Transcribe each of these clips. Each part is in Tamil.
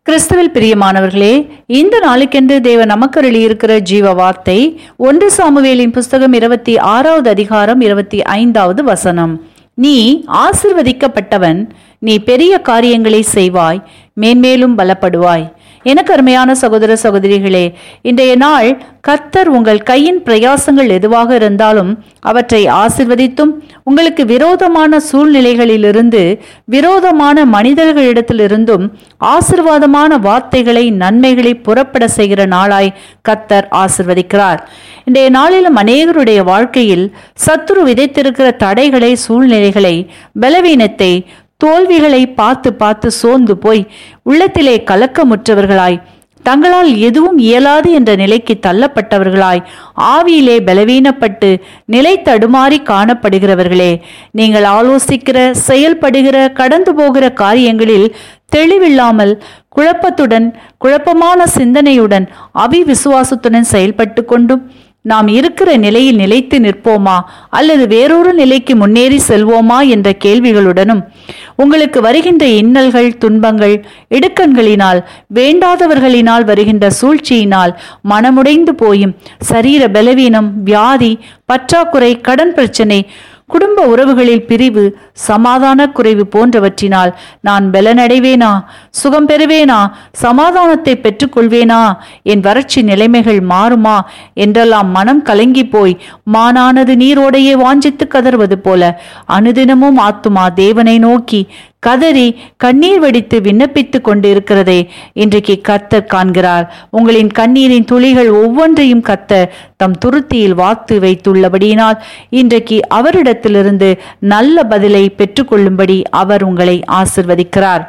கிறிஸ்துவில் பிரியமானவர்களே இந்த நாளுக்கென்று தேவன் நமக்கு இருக்கிற ஜீவ வார்த்தை ஒன்று சாமுவேலின் புஸ்தகம் இருபத்தி ஆறாவது அதிகாரம் இருபத்தி ஐந்தாவது வசனம் நீ ஆசிர்வதிக்கப்பட்டவன் நீ பெரிய காரியங்களை செய்வாய் மேன்மேலும் பலப்படுவாய் எனக்கு அருமையான சகோதர சகோதரிகளே இன்றைய நாள் கர்த்தர் உங்கள் கையின் பிரயாசங்கள் எதுவாக இருந்தாலும் அவற்றை ஆசிர்வதித்தும் உங்களுக்கு விரோதமான சூழ்நிலைகளிலிருந்து விரோதமான மனிதர்களிடத்திலிருந்தும் ஆசிர்வாதமான வார்த்தைகளை நன்மைகளை புறப்பட செய்கிற நாளாய் கர்த்தர் ஆசிர்வதிக்கிறார் இன்றைய நாளிலும் அநேகருடைய வாழ்க்கையில் சத்துரு விதைத்திருக்கிற தடைகளை சூழ்நிலைகளை பலவீனத்தை தோல்விகளை பார்த்து பார்த்து சோர்ந்து போய் உள்ளத்திலே கலக்கமுற்றவர்களாய் தங்களால் எதுவும் இயலாது என்ற நிலைக்கு தள்ளப்பட்டவர்களாய் ஆவியிலே பலவீனப்பட்டு நிலை தடுமாறி காணப்படுகிறவர்களே நீங்கள் ஆலோசிக்கிற செயல்படுகிற கடந்து போகிற காரியங்களில் தெளிவில்லாமல் குழப்பத்துடன் குழப்பமான சிந்தனையுடன் அவிவிசுவாசத்துடன் செயல்பட்டு கொண்டும் நாம் இருக்கிற நிலையில் நிலைத்து நிற்போமா அல்லது வேறொரு நிலைக்கு முன்னேறி செல்வோமா என்ற கேள்விகளுடனும் உங்களுக்கு வருகின்ற இன்னல்கள் துன்பங்கள் இடுக்கண்களினால் வேண்டாதவர்களினால் வருகின்ற சூழ்ச்சியினால் மனமுடைந்து போயும் சரீர பலவீனம் வியாதி பற்றாக்குறை கடன் பிரச்சனை குடும்ப உறவுகளில் பிரிவு சமாதான குறைவு போன்றவற்றினால் நான் பலனடைவேனா சுகம் பெறுவேனா சமாதானத்தை பெற்றுக்கொள்வேனா என் வறட்சி நிலைமைகள் மாறுமா என்றெல்லாம் மனம் கலங்கி போய் மானானது நீரோடையே வாஞ்சித்து கதறுவது போல அனுதினமும் ஆத்துமா தேவனை நோக்கி கதறி கண்ணீர் வடித்து விண்ணப்பித்துக் கொண்டிருக்கிறதை இன்றைக்கு கத்தர் காண்கிறார் உங்களின் கண்ணீரின் துளிகள் ஒவ்வொன்றையும் கத்த தம் துருத்தியில் வாத்து வைத்துள்ளபடியினால் இன்றைக்கு அவரிடத்திலிருந்து நல்ல பதிலை பெற்றுக்கொள்ளும்படி அவர் உங்களை ஆசிர்வதிக்கிறார்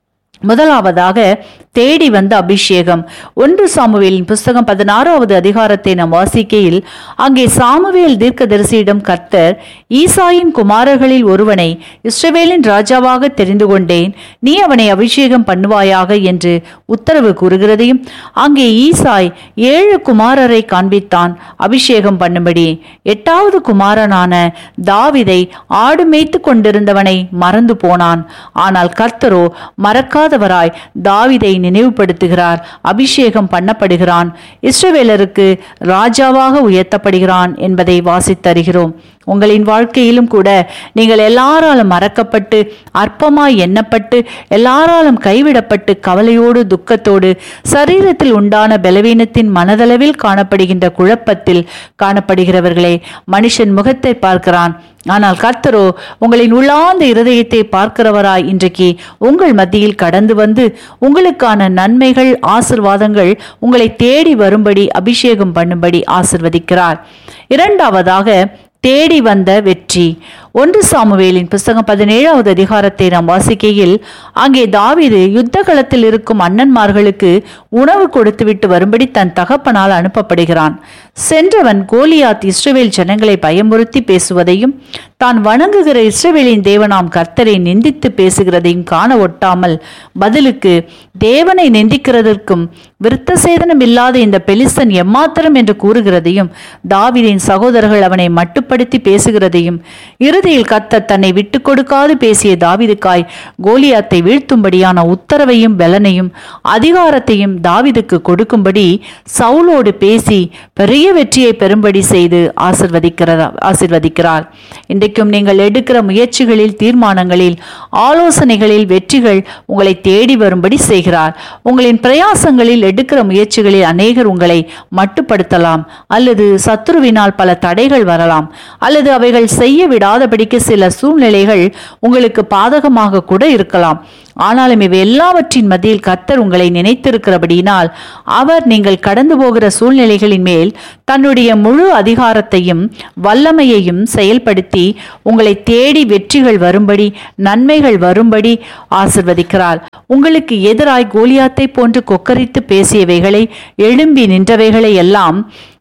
முதலாவதாக தேடி வந்த அபிஷேகம் ஒன்று சாமுவேலின் புஸ்தகம் பதினாறாவது அதிகாரத்தை நாம் வாசிக்கையில் அங்கே சாமுவேல் தீர்க்கதரிசியிடம் கர்த்தர் ஈசாயின் குமாரர்களில் ஒருவனை இஸ்ரவேலின் ராஜாவாக தெரிந்து கொண்டேன் நீ அவனை அபிஷேகம் பண்ணுவாயாக என்று உத்தரவு கூறுகிறதையும் அங்கே ஈசாய் ஏழு குமாரரை காண்பித்தான் அபிஷேகம் பண்ணும்படி எட்டாவது குமாரனான தாவிதை ஆடு மேய்த்து கொண்டிருந்தவனை மறந்து போனான் ஆனால் கர்த்தரோ மறக்காதவராய் தாவிதை நினைவுபடுத்துகிறார் அபிஷேகம் பண்ணப்படுகிறான் இஸ்ரவேலருக்கு ராஜாவாக உயர்த்தப்படுகிறான் என்பதை வாசித்தருகிறோம் உங்களின் வாழ்க்கையிலும் கூட நீங்கள் எல்லாராலும் மறக்கப்பட்டு அற்பமாய் எண்ணப்பட்டு எல்லாராலும் கைவிடப்பட்டு கவலையோடு துக்கத்தோடு சரீரத்தில் உண்டான பலவீனத்தின் மனதளவில் காணப்படுகின்ற குழப்பத்தில் காணப்படுகிறவர்களே மனுஷன் முகத்தை பார்க்கிறான் ஆனால் கர்த்தரோ உங்களின் உள்ளார்ந்த இருதயத்தை பார்க்கிறவராய் இன்றைக்கு உங்கள் மத்தியில் கடந்து வந்து உங்களுக்கான நன்மைகள் ஆசிர்வாதங்கள் உங்களை தேடி வரும்படி அபிஷேகம் பண்ணும்படி ஆசிர்வதிக்கிறார் இரண்டாவதாக தேடி வந்த வெற்றி ஒன்று சாமுவேலின் புஸ்தகம் பதினேழாவது அதிகாரத்தை நாம் வாசிக்கையில் அங்கே தாவீது யுத்த களத்தில் இருக்கும் அண்ணன்மார்களுக்கு உணவு கொடுத்துவிட்டு வரும்படி தன் தகப்பனால் அனுப்பப்படுகிறான் சென்றவன் கோலியாத் இஸ்ரவேல் ஜனங்களை பயமுறுத்தி பேசுவதையும் தான் வணங்குகிற இஸ்ரவேலின் தேவனாம் கர்த்தரை நிந்தித்து பேசுகிறதையும் காண ஒட்டாமல் பதிலுக்கு தேவனை நிந்திக்கிறதற்கும் விருத்த சேதனம் இல்லாத இந்த பெலிஸ்தன் எம்மாத்திரம் என்று கூறுகிறதையும் தாவிதின் சகோதரர்கள் அவனை மட்டுப்படுத்தி பேசுகிறதையும் இறுதியில் கத்த தன்னை விட்டு கொடுக்காது பேசிய தாவிதுக்காய் கோலியாத்தை வீழ்த்தும்படியான உத்தரவையும் பலனையும் அதிகாரத்தையும் தாவிதுக்கு கொடுக்கும்படி சவுலோடு பேசி பெரிய வெற்றியை பெறும்படி செய்து ஆசிர்வதிக்கிறதா ஆசிர்வதிக்கிறார் இன்றைக்கும் நீங்கள் எடுக்கிற முயற்சிகளில் தீர்மானங்களில் ஆலோசனைகளில் வெற்றிகள் உங்களை தேடி வரும்படி செய்கிறார் உங்களின் பிரயாசங்களில் எடுக்கிற முயற்சிகளில் அநேகர் உங்களை மட்டுப்படுத்தலாம் அல்லது சத்துருவினால் பல தடைகள் வரலாம் அல்லது அவைகள் செய்ய விடாதபடிக்கு சில சூழ்நிலைகள் உங்களுக்கு பாதகமாக கூட இருக்கலாம் ஆனாலும் இவை எல்லாவற்றின் மத்தியில் கர்த்தர் உங்களை நினைத்திருக்கிறபடியினால் அவர் நீங்கள் கடந்து போகிற சூழ்நிலைகளின் மேல் தன்னுடைய முழு அதிகாரத்தையும் வல்லமையையும் செயல்படுத்தி உங்களை தேடி வெற்றிகள் வரும்படி நன்மைகள் வரும்படி ஆசிர்வதிக்கிறார் உங்களுக்கு எதிராய் கோலியாத்தை போன்று கொக்கரித்து பேசியவைகளை எழும்பி நின்றவைகளை எல்லாம்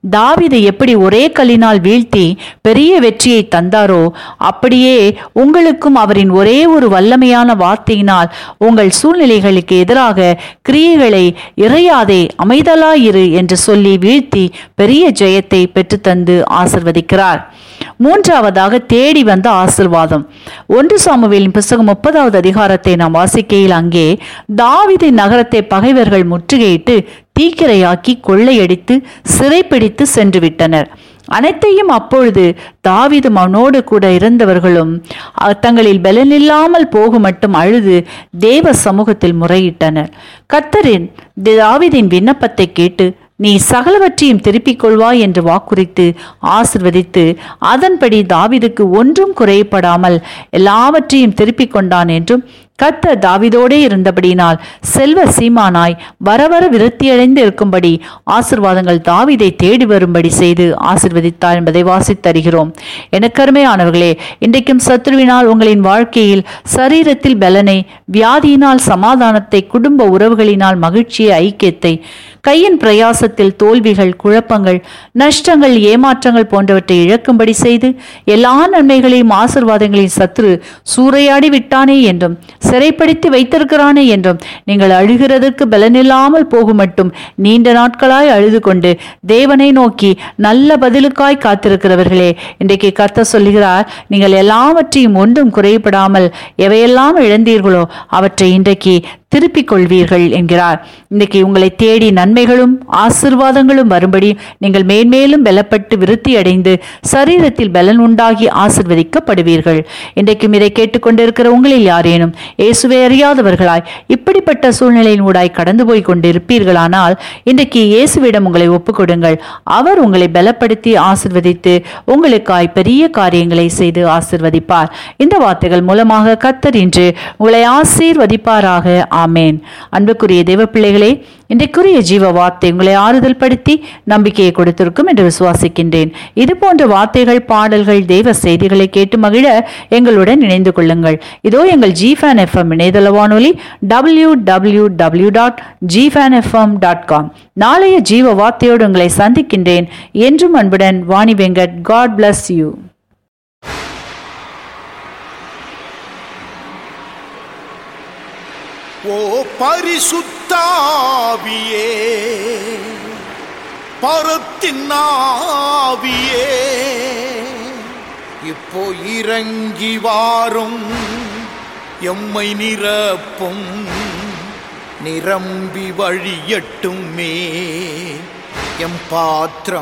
தாவீதை எப்படி ஒரே கல்லினால் வீழ்த்தி பெரிய வெற்றியை தந்தாரோ அப்படியே உங்களுக்கும் அவரின் ஒரே ஒரு வல்லமையான வார்த்தையினால் உங்கள் சூழ்நிலைகளுக்கு எதிராக கிரியைகளை இறையாதே அமைதலாயிரு என்று சொல்லி வீழ்த்தி பெரிய ஜெயத்தை பெற்றுத்தந்து ஆசிர்வதிக்கிறார் மூன்றாவதாக தேடி வந்த ஆசிர்வாதம் ஒன்று சாமுவேலின் புஸ்தகம் முப்பதாவது அதிகாரத்தை நாம் வாசிக்கையில் அங்கே தாவீதின் நகரத்தை பகைவர்கள் முற்றுகையிட்டு தீக்கிரையாக்கி கொள்ளையடித்து சிறைப்பிடித்து சென்று விட்டனர் அனைத்தையும் அப்பொழுது தாவீது அவனோடு கூட இருந்தவர்களும் அஹ், தங்களில் பலனில்லாமல் போக மட்டும் அழுது தேவ சமூகத்தில் முறையிட்டனர் கர்த்தரின் தாவீதின் விண்ணப்பத்தை கேட்டு நீ சகலவற்றையும் திருப்பிக் கொள்வாய் என்று வாக்குரைத்து ஆசிர்வதித்து அதன்படி தாவீதுக்கு ஒன்றும் குறைபடாமல் எல்லாவற்றையும் திருப்பிக் கொண்டான் என்றும் கர்த்தர் தாவீதோடே இருந்தபடியினால் செல்வ சீமானாய் வர வர விருத்தியடைந்து இருக்கும்படி ஆசிர்வாதங்கள் தாவீதை தேடி வரும்படி செய்து ஆசிர்வதித்தார் என்பதை வாசித்தருகிறோம் எனக்கருமையானவர்களே இன்றைக்கும் சத்ருவினால் உங்களின் வாழ்க்கையில் சரீரத்தில் பலனை வியாதியினால் சமாதானத்தை குடும்ப உறவுகளினால் மகிழ்ச்சியை ஐக்கியத்தை கையின் பிரயாசத்தில் தோல்விகள் குழப்பங்கள் நஷ்டங்கள் ஏமாற்றங்கள் போன்றவற்றை இழக்கும்படி செய்து எல்லா நன்மைகளையும் ஆசிர்வாதங்களையும் சத்ரு சூறையாடி விட்டானே என்றும் சிறைப்படுத்தி வைத்திருக்கிறானே என்றும் நீங்கள் அழுகிறதற்கு பலனில்லாமல் போகும் மட்டும் நீண்ட நாட்களாய் அழுது கொண்டு தேவனை நோக்கி நல்ல பதிலுக்காய் காத்திருக்கிறவர்களே இன்றைக்கு கர்த்தர் சொல்லுகிறார் நீங்கள் எல்லாவற்றையும் ஒன்றும் குறைபடாமல் எவையெல்லாம் இழந்தீர்களோ அவற்றை இன்றைக்கு திருப்பிக் கொள்வீர்கள் என்கிறார் இன்னைக்கு உங்களை தேடி நன்மைகளும் ஆசிர்வாதங்களும் வரும்படி நீங்கள் மேன்மேலும் பலப்பட்டு விருத்தி அடைந்து சரீரத்தில் பலன் உண்டாகி ஆசிர்வதிக்கப்படுவீர்கள் இன்றைக்கும் இதை கேட்டுக்கொண்டிருக்கிற உங்களில் யாரேனும் இயேசுவை அறியாதவர்களாய் இப்படிப்பட்ட சூழ்நிலையின் ஊடாய் கடந்து போய் கொண்டிருப்பீர்களானால் இன்றைக்கு இயேசுவிடம் உங்களை ஒப்புக்கொடுங்கள் அவர் உங்களை பலப்படுத்தி ஆசிர்வதித்து உங்களுக்காய் பெரிய காரியங்களை செய்து ஆசிர்வதிப்பார் இந்த வார்த்தைகள் மூலமாக கத்தர் இன்று உங்களை ஆசீர்வதிப்பாராக ஆமேன் அன்புக்குரிய தேவ பிள்ளைகளே இன்றைக்குரிய ஜீவ வார்த்தை உங்களை ஆறுதல் படுத்தி நம்பிக்கையை கொடுத்திருக்கும் என்று விசுவாசிக்கின்றேன் இது போன்ற வார்த்தைகள் பாடல்கள் தெய்வ செய்திகளை கேட்டு மகிழ எங்களுடன் இணைந்து கொள்ளுங்கள் இதோ எங்கள் ஜிஃபேன் எஃப்எம் இணையதள வானொலி டபிள்யூ டபிள்யூ டபிள்யூ டாட் ஜிஃபேன் எஃப்எம் டாட் காம் நாளைய ஜீவ வார்த்தையோடு உங்களை சந்திக்கின்றேன் என்றும் அன்புடன் Vani Venkat God bless you ஓ பரிசுத்தாவியே பரத்தின் ஆவியே இப்போ இறங்கி வாரும் எம்மை நிரப்பும் நிரம்பி வழியட்டுமே எம் பாத்திரம்